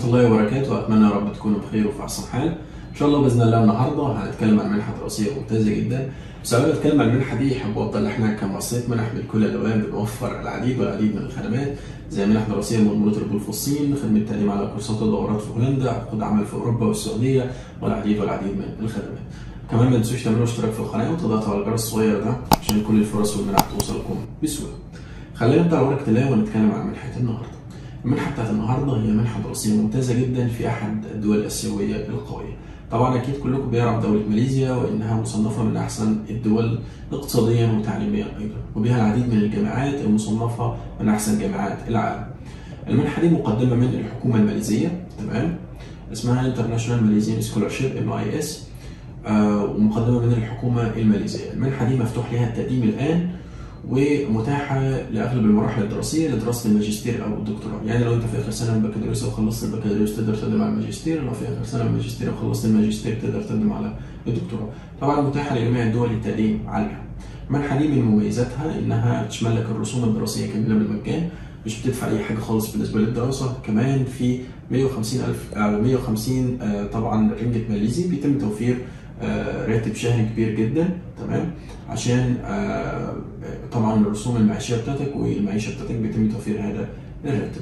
ورحمة الله وبركاته أتمنى يا رب تكونوا بخير وفي أحسن حال إن شاء الله بإذن الله النهاردة هنتكلم عن منحة دراسية ممتازة جدا بس قبل ما أتكلم عن المنحة دي حابب أوضح إن إحنا كمؤسسة منح من كل الألوان بنوفر العديد والعديد من الخدمات زي منح دراسية مضمونة القبول في الصين، خدمة تعليم على كورسات ودورات في هولندا، عقود عمل في أوروبا والسعودية والعديد والعديد من الخدمات. كمان ما تنسوش تعملوا اشتراك في القناة وتضغطوا على الجرس الصغير ده عشان كل الفرص والمنح توصلكم بسهولة. خلينا نبدأ على ورقة الله ونتكلم عن منحة النهاردة. المنحة بتاعت النهاردة هي منحة دراسية ممتازة جدا في أحد الدول الآسيوية القوية. طبعا أكيد كلكم بيعرف دولة ماليزيا وإنها مصنفة من أحسن الدول اقتصاديا وتعليميا أيضا، وبها العديد من الجامعات المصنفة من أحسن جامعات العالم. المنحة دي مقدمة من الحكومة الماليزية تمام؟ اسمها International Malaysian Scholarship MIS آه ومقدمة من الحكومة الماليزية. المنحة دي مفتوح لها التقديم الآن ومتاحة لأغلب المراحل الدراسية لدراسة الماجستير أو الدكتوراه، يعني لو أنت في آخر سنة من البكالوريوس أو خلصت البكالوريوس تقدر تقدم على الماجستير، لو في آخر سنة من الماجستير أو خلصت الماجستير تقدر تقدم على الدكتوراه. طبعا متاحة لجميع الدول التقديم عليها. المنحة دي من مميزاتها إنها بتشمل لك الرسوم الدراسية كاملة بالمجان، مش بتدفع أي حاجة خالص بالنسبة للدراسة، كمان في 150 ألف أو 150 آه طبعا رينجت ماليزي بيتم توفير آه راتب شهري كبير جدا تمام عشان آه طبعا الرسوم المعيشيه بتاعتك والمعيشه بتاعتك بيتم توفير هذا الراتب.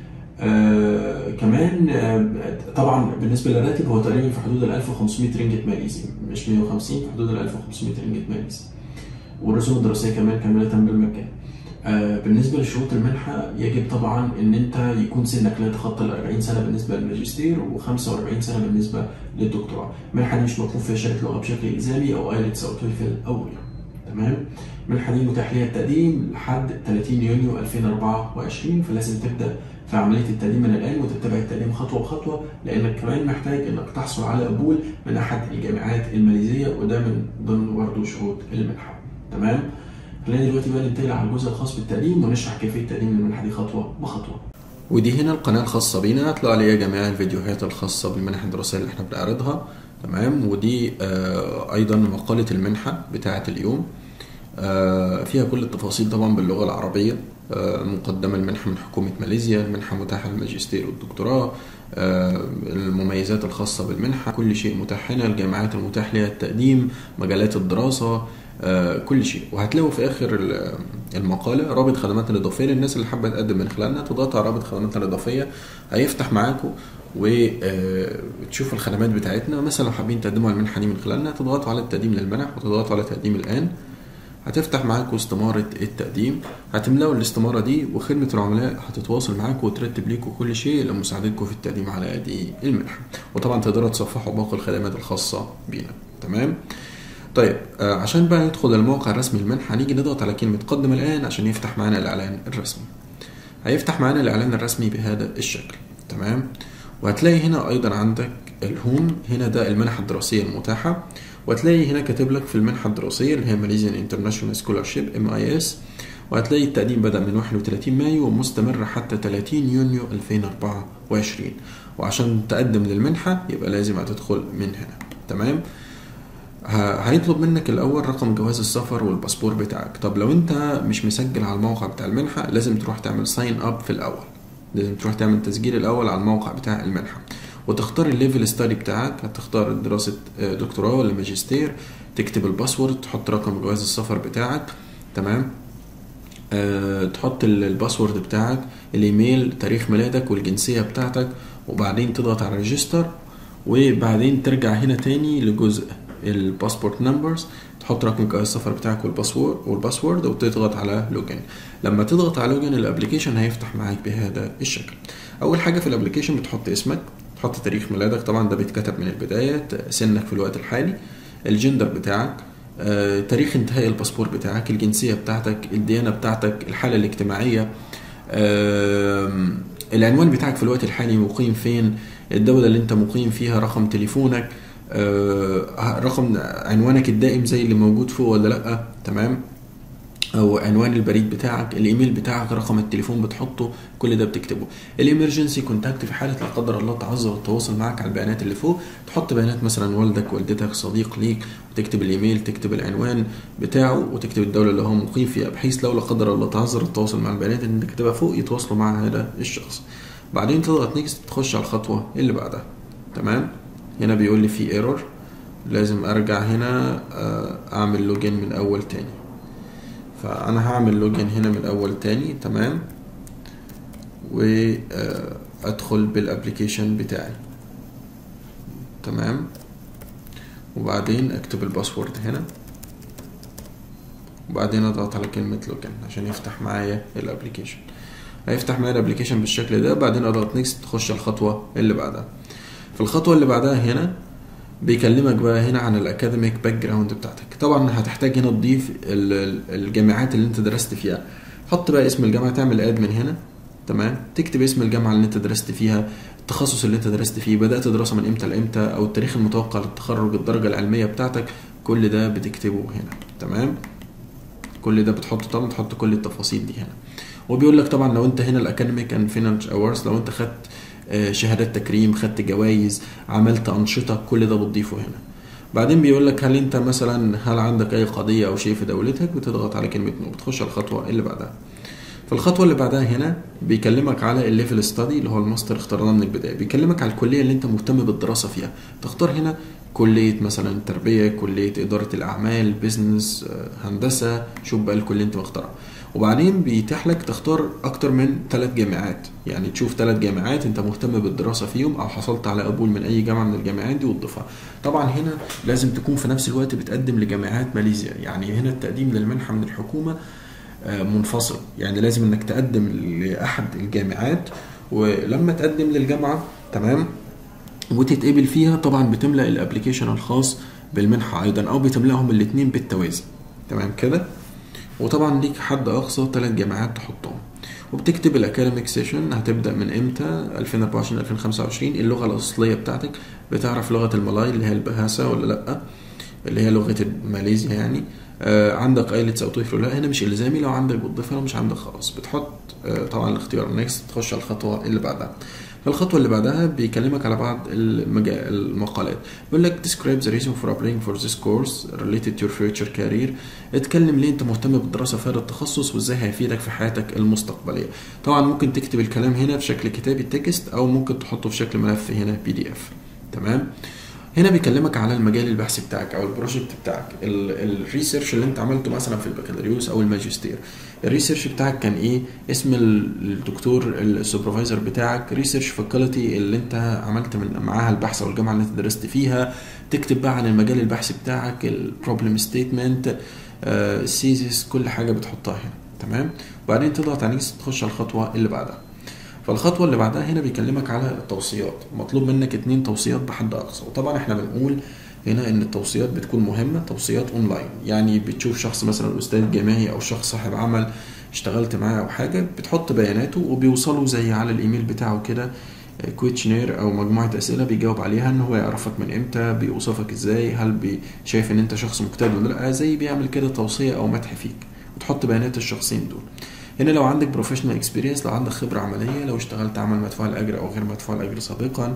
آه كمان آه طبعا بالنسبه للراتب هو تقريبا في حدود ال 1500 رينجت ماليزي مش 150 في حدود ال 1500 رينجت ماليزي. والرسوم الدراسيه كمان كامله بالمجان. آه بالنسبه لشروط المنحه يجب طبعا ان انت يكون سنك لا يتخطى ال 40 سنه بالنسبه للماجستير و45 سنه بالنسبه للدكتوراه. المنحه دي مش مطلوب فيها شهاده لغه بشكل الزامي او ايلتس او تويفل او غيره. تمام؟ المنحه دي متاح ليها التقديم لحد 30 يونيو 2024 فلازم تبدا في عمليه التقديم من الان وتتبع التقديم خطوه بخطوه لانك كمان محتاج انك تحصل على قبول من احد الجامعات الماليزيه وده من ضمن برضه شروط المنحه. تمام؟ خلينا دلوقتي بقى ننتقل على الجزء الخاص بالتقديم ونشرح كيفيه تقديم المنحه دي خطوه بخطوه. ودي هنا القناة الخاصة بينا هتلاقوا عليها جميع الفيديوهات الخاصة بالمنح الدراسية اللي احنا بنعرضها تمام ودي آه أيضا مقالة المنحة بتاعة اليوم آه فيها كل التفاصيل طبعا باللغة العربية آه مقدمة المنحة من حكومة ماليزيا المنحة متاحة للماجستير والدكتوراه المميزات الخاصة بالمنحة كل شيء متاح هنا الجامعات المتاح لها التقديم مجالات الدراسة كل شيء وهتلاقوا في اخر المقاله رابط خدماتنا الاضافيه للناس اللي حابه تقدم من خلالنا تضغطوا على رابط خدماتنا الاضافيه هيفتح معاكم وتشوفوا الخدمات بتاعتنا مثلا لو حابين تقدموا على المنحه دي من خلالنا تضغطوا على التقديم للمنح وتضغطوا على تقديم الان هتفتح معاكم استمارة التقديم هتملأوا الاستمارة دي وخدمة العملاء هتتواصل معاكم وترتب لكم كل شيء لمساعدتكم في التقديم على هذه المنحة وطبعا تقدروا تصفحوا باقي الخدمات الخاصة بينا تمام طيب آه عشان بقى ندخل الموقع الرسمي للمنحة هنيجي نضغط على كلمة قدم الآن عشان يفتح معانا الإعلان الرسمي هيفتح معانا الإعلان الرسمي بهذا الشكل تمام وهتلاقي هنا أيضا عندك الهوم هنا ده المنحة الدراسية المتاحة وهتلاقي هنا كاتب لك في المنحة الدراسية اللي هي ماليزيان انترناشونال سكولارشيب ام اي اس وهتلاقي التقديم بدأ من 31 مايو ومستمر حتى 30 يونيو 2024 وعشان تقدم للمنحة يبقى لازم هتدخل من هنا تمام هيطلب منك الاول رقم جواز السفر والباسبور بتاعك طب لو انت مش مسجل على الموقع بتاع المنحه لازم تروح تعمل ساين اب في الاول لازم تروح تعمل تسجيل الاول على الموقع بتاع المنحه وتختار الليفل ستادي بتاعك هتختار دراسه دكتوراه ولا ماجستير تكتب الباسورد تحط رقم جواز السفر بتاعك تمام أه تحط الباسورد بتاعك الايميل تاريخ ميلادك والجنسيه بتاعتك وبعدين تضغط على ريجستر وبعدين ترجع هنا تاني لجزء الباسبورت نمبرز تحط رقم جواز السفر بتاعك والباسورد والباسورد وتضغط على لوجن لما تضغط على لوجن الابلكيشن هيفتح معاك بهذا الشكل اول حاجه في الابلكيشن بتحط اسمك تحط تاريخ ميلادك طبعا ده بيتكتب من البدايه سنك في الوقت الحالي الجندر بتاعك آه، تاريخ انتهاء الباسبور بتاعك الجنسيه بتاعتك الديانه بتاعتك الحاله الاجتماعيه آه، العنوان بتاعك في الوقت الحالي مقيم فين الدوله اللي انت مقيم فيها رقم تليفونك آه، رقم عنوانك الدائم زي اللي موجود فوق ولا لا تمام او عنوان البريد بتاعك الايميل بتاعك رقم التليفون بتحطه كل ده بتكتبه الامرجنسي كونتاكت في حاله لا قدر الله تعذر التواصل معك على البيانات اللي فوق تحط بيانات مثلا والدك والدتك صديق ليك وتكتب الايميل تكتب العنوان بتاعه وتكتب الدوله اللي هو مقيم فيها بحيث لو لا قدر الله تعذر التواصل مع البيانات اللي انت كاتبها فوق يتواصلوا مع هذا الشخص بعدين تضغط نيكست تخش على الخطوه اللي بعدها تمام هنا بيقول لي في ايرور لازم ارجع هنا آه، اعمل لوجين من اول تاني فانا هعمل لوجين هنا من اول تاني تمام وادخل بالابليكيشن بتاعي تمام وبعدين اكتب الباسورد هنا وبعدين اضغط على كلمة لوجن عشان يفتح معايا الابليكيشن هيفتح معايا الابليكيشن بالشكل ده بعدين اضغط نيكست تخش على الخطوة اللي بعدها في الخطوة اللي بعدها هنا بيكلمك بقى هنا عن الاكاديميك باك جراوند بتاعتك طبعا هتحتاج هنا تضيف ال- ال- الجامعات اللي انت درست فيها حط بقى اسم الجامعة تعمل اد من هنا تمام تكتب اسم الجامعة اللي انت درست فيها التخصص اللي انت درست فيه بدأت دراسة من امتى لامتى او التاريخ المتوقع للتخرج الدرجة العلمية بتاعتك كل ده بتكتبه هنا تمام كل ده بتحط طبعا تحط كل التفاصيل دي هنا وبيقول لك طبعا لو انت هنا الاكاديميك اند فينانش اورز لو انت خدت آه، شهادات تكريم خدت جوائز عملت انشطه كل ده بتضيفه هنا بعدين بيقول لك هل انت مثلا هل عندك اي قضيه او شيء في دولتك بتضغط على كلمه نو بتخش على الخطوه اللي بعدها في الخطوه اللي بعدها هنا بيكلمك على الليفل ستادي اللي هو الماستر اخترناه من البدايه بيكلمك على الكليه اللي انت مهتم بالدراسه فيها تختار هنا كليه مثلا تربيه كليه اداره الاعمال بيزنس آه، هندسه شوف بقى الكليه اللي انت مختارها وبعدين بيتيح لك تختار اكتر من ثلاث جامعات يعني تشوف ثلاث جامعات انت مهتم بالدراسه فيهم او حصلت على قبول من اي جامعه من الجامعات دي وتضيفها طبعا هنا لازم تكون في نفس الوقت بتقدم لجامعات ماليزيا يعني هنا التقديم للمنحه من الحكومه آه، منفصل يعني لازم انك تقدم لاحد الجامعات ولما تقدم للجامعه تمام وتتقبل فيها طبعا بتملأ الابلكيشن الخاص بالمنحه ايضا او بتملأهم الاثنين بالتوازي تمام كده وطبعا ليك حد اقصى ثلاث جامعات تحطهم وبتكتب الاكاديميك سيشن هتبدا من امتى 2024 2025 اللغه الاصليه بتاعتك بتعرف لغه الملاي اللي هي البهاسه ولا لا اللي هي لغه ماليزيا يعني آه عندك ايلتس او تويفل ولا لا هنا مش الزامي لو عندك بتضيفها لو مش عندك خلاص بتحط آه طبعا الاختيار نيكست تخش على الخطوه اللي بعدها الخطوة اللي بعدها بيكلمك على بعض المجا... المقالات بيقول لك describe the reason for applying for this course related to your future career اتكلم ليه انت مهتم بالدراسة في هذا التخصص وازاي هيفيدك في حياتك المستقبلية طبعا ممكن تكتب الكلام هنا في شكل كتابي تكست او ممكن تحطه في شكل ملف هنا بي دي اف تمام هنا بيكلمك على المجال البحثي بتاعك او البروجكت بتاعك الريسيرش اللي انت عملته مثلا في البكالوريوس او الماجستير الريسيرش بتاعك كان ايه اسم الدكتور السوبرفايزر بتاعك ريسيرش فاكولتي اللي انت عملت من معاها البحث او الجامعه اللي انت درست فيها تكتب بقى عن المجال البحثي بتاعك البروبلم ستيتمنت السيزيس كل حاجه بتحطها هنا تمام وبعدين تضغط على نيكست تخش على الخطوه اللي بعدها فالخطوه اللي بعدها هنا بيكلمك على التوصيات مطلوب منك اتنين توصيات بحد اقصى وطبعا احنا بنقول هنا ان التوصيات بتكون مهمه توصيات اونلاين يعني بتشوف شخص مثلا استاذ جامعي او شخص صاحب عمل اشتغلت معاه او حاجه بتحط بياناته وبيوصلوا زي على الايميل بتاعه كده كويتشنير او مجموعه اسئله بيجاوب عليها ان هو يعرفك من امتى بيوصفك ازاي هل بي شايف ان انت شخص مجتهد ولا لا زي بيعمل كده توصيه او مدح فيك وتحط بيانات الشخصين دول هنا لو عندك بروفيشنال اكسبيرينس لو عندك خبره عمليه لو اشتغلت عمل مدفوع الاجر او غير مدفوع الاجر سابقا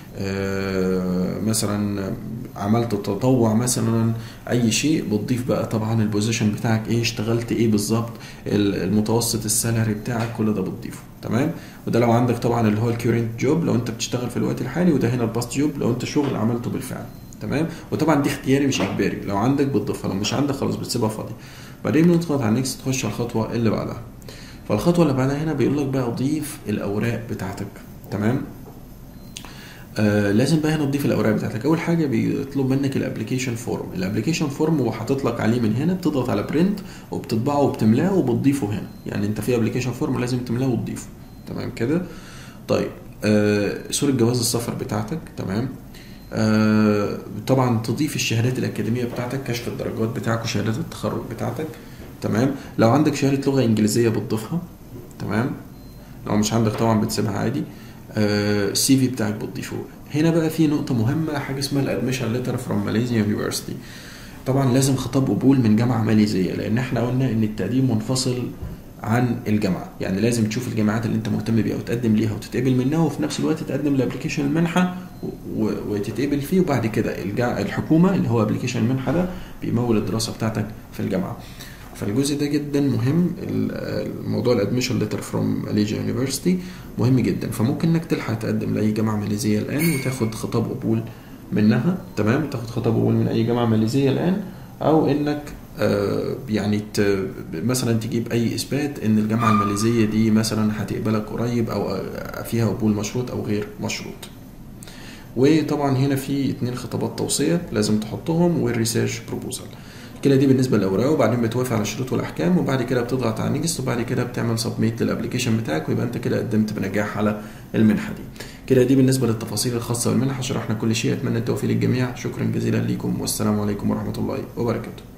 آه مثلا عملت تطوع مثلا اي شيء بتضيف بقى طبعا البوزيشن بتاعك ايه اشتغلت ايه بالظبط المتوسط السالري بتاعك كل ده بتضيفه تمام وده لو عندك طبعا اللي هو الكيورنت جوب لو انت بتشتغل في الوقت الحالي وده هنا الباست جوب لو انت شغل عملته بالفعل تمام وطبعا دي اختياري مش اجباري لو عندك بتضيفها لو مش عندك خلاص بتسيبها فاضيه بعدين بنضغط على نيكست تخش على الخطوه اللي بعدها فالخطوه اللي بعدها هنا بيقول لك بقى ضيف الاوراق بتاعتك تمام آه لازم بقى هنا تضيف الاوراق بتاعتك اول حاجه بيطلب منك الابلكيشن فورم الابلكيشن فورم هو حاطط لك عليه من هنا بتضغط على برنت وبتطبعه وبتملاه وبتضيفه هنا يعني انت في ابلكيشن فورم لازم تملاه وتضيفه تمام كده طيب آه صوره جواز السفر بتاعتك تمام آه طبعا تضيف الشهادات الاكاديميه بتاعتك كشف الدرجات بتاعك وشهادات التخرج بتاعتك تمام لو عندك شهاده لغه انجليزيه بتضيفها تمام لو مش عندك طبعا بتسيبها عادي السي آه في بتاعك بتضيفه هنا بقى في نقطه مهمه حاجه اسمها الادميشن ليتر فروم ماليزيا يونيفرسيتي طبعا لازم خطاب قبول من جامعه ماليزيه لان احنا قلنا ان التقديم منفصل عن الجامعه يعني لازم تشوف الجامعات اللي انت مهتم بيها وتقدم ليها وتتقبل منها وفي نفس الوقت تقدم لابلكيشن المنحه وتتقبل فيه وبعد كده الحكومه اللي هو ابلكيشن المنحه ده بيمول الدراسه بتاعتك في الجامعه فالجزء ده جدا مهم ال- الموضوع الادميشن ليتر فروم ماليزيا يونيفرسيتي مهم جدا فممكن انك تلحق تقدم لاي جامعه ماليزيه الان وتاخد خطاب قبول منها تمام تاخد خطاب قبول من اي جامعه ماليزيه الان او انك آه، يعني ت- مثلا تجيب اي اثبات ان الجامعه الماليزيه دي مثلا هتقبلك قريب او آه، فيها قبول مشروط او غير مشروط وطبعا هنا في اتنين خطابات توصيه لازم تحطهم والريسيرش بروبوزال كده دي بالنسبه للاوراق وبعدين بتوافق على الشروط والاحكام وبعد كده بتضغط على نيكست وبعد كده بتعمل سبميت للابلكيشن بتاعك ويبقى انت كده قدمت بنجاح على المنحه دي كده دي بالنسبه للتفاصيل الخاصه بالمنحه شرحنا كل شيء اتمنى التوفيق للجميع شكرا جزيلا ليكم والسلام عليكم ورحمه الله وبركاته